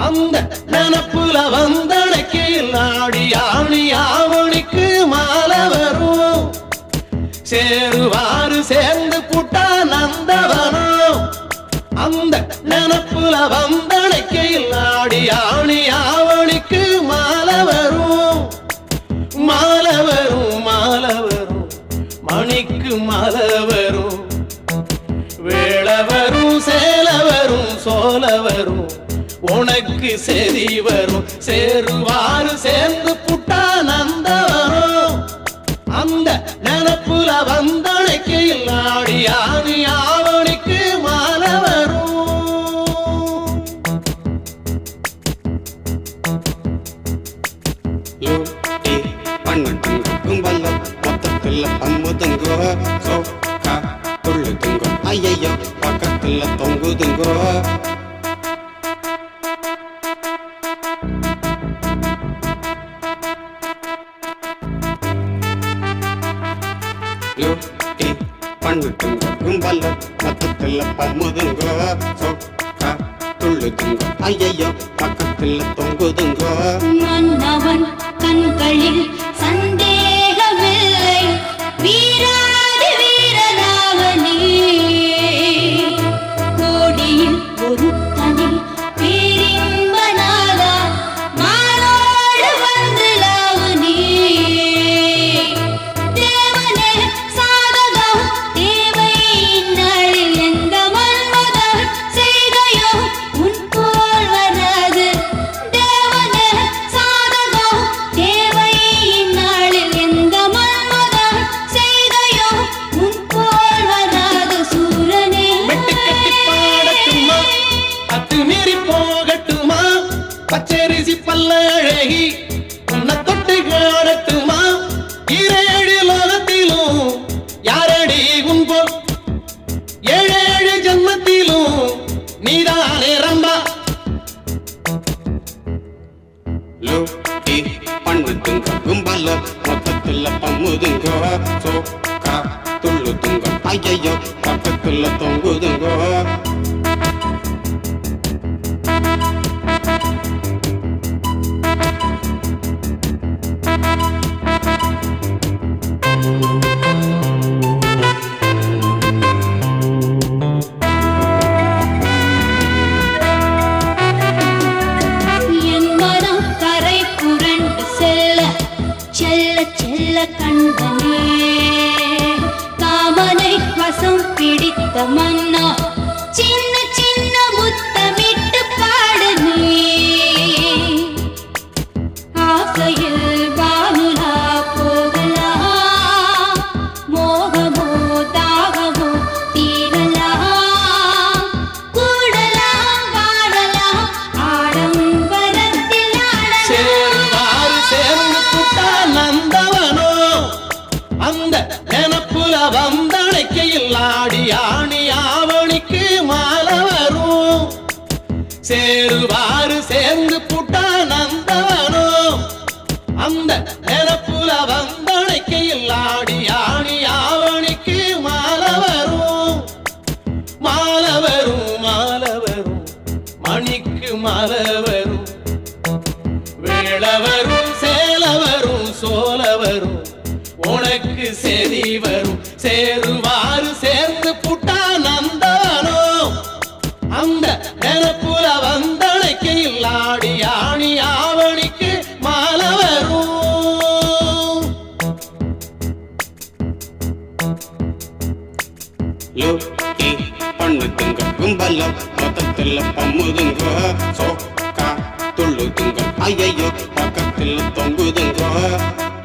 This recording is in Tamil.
அந்த நினப்புல வந்தடைக்கு நாடி ஆணி ஆவணிக்கு மாலை வரும் சேருவாரு சேர்ந்து புட்டா நந்தவனம் அந்த நினப்புல வந்தடைக்கு நாடி ஆணி ஆவணிக்கு மாலை வரும் மாலை வரும் மாலை வரும் மணிக்கு மாலை வரும் வேள வரும் சேல வரும் சோல வரும் உனக்கு செதி வரும் சேருவாரு சேர்ந்து புட்டா நந்த வரும் அந்த நினப்புல வந்தனைக்கு நாடி ஆணி ஆவணிக்கு மாலை வரும் யோ ஏ பண்ணுதுங்க கும்பல்ல மொத்தத்துல பம்முதுங்க சோ கா துள்ளுதுங்க ஐயையோ பக்கத்துல தொங்குதுங்க யோ ஏ பண்ணுதுங்க கும்பல்ல மொத்தத்துல பம்முதுங்க சோ கா துள்ளுதுங்க ஐயையோ பக்கத்துல தொங்குதுங்க மன்னவன் கண்களில் சந்தேகமில்லை வீராதி வீரனாவனே கோடியில் ஒருத்தனை பேரின்பனாக மானோடு வந்து லாவனே தேவனே சாதகம் தேவை இந்நாளில் எந்த மன்மதன் செய்கையோ உன் போல் வராது தேவனே சாதகம் தேவை இந்நாளில் எந்த மன்மதன் செய்கையோ உன் போல் வராது சூரனே மெட்டு கட்டி பாடட்டுமா அத்து மீறி போகட்டுமா பச்சரிசி பல்ல அழகி உன்னை தொட்டு காடட்டுமா ஈரேழு லோகத்திலும் யாரடி உன் போல் ஏழேழு ஜன்மத்திலும் நீதானே ரம்பா லோ ஏ பண்ணுதுங்க கும்பல மொத்தத்துல பம்முதுங்க சோ கா துள்ளுதுங்க ஐயையோ பக்கத்துல தொங்குதுங்க என் மனம் கரை புரண்டு செல்ல செல்ல செல்ல கண்டனே காமனை வசம் பிடித்த மன்னா சின்ன சின்ன முத்தமிட்டு பாடு நீ ஆசையில் வானுலா போகலாம் மோகமோ தாகமோ தீரலாம் கூடலாம் வாழலாம் ஆடம்பரத்தில் சேருவாரு சேர்ந்து புட்டா நந்தவனோ அந்த நினப்புல வந்தணைக்கையில் ஆடி ஆணி ஆவணிக்கு மாலை வரும் சேருவாரு சேர்ந்து புட்டா நந்தவனோ அந்த நினப்புல வந்தணைக்கையில் ஆடி ஆணி ஆவணிக்கு மாலை வரும் மாலை வரும் மாலை வரும் மணிக்கு மாலை வரும் வேள வரும் சேல வரும் சோல வரும் உனக்கு செதி வரும் சேருவாரு சேர்ந்து புட்டா நந்தவனோ அந்த நினப்புல வந்தணைக்கையில் ஆடி ஆணி ஆவணிக்கு மாலை வரும் லோ ஏ பண்ணுதுங்க கும்பல மொத்தத்துல பம்முதுங்க சோ கா துள்ளுதுங்க ஐயையோ பக்கத்துல தொங்குதுங்க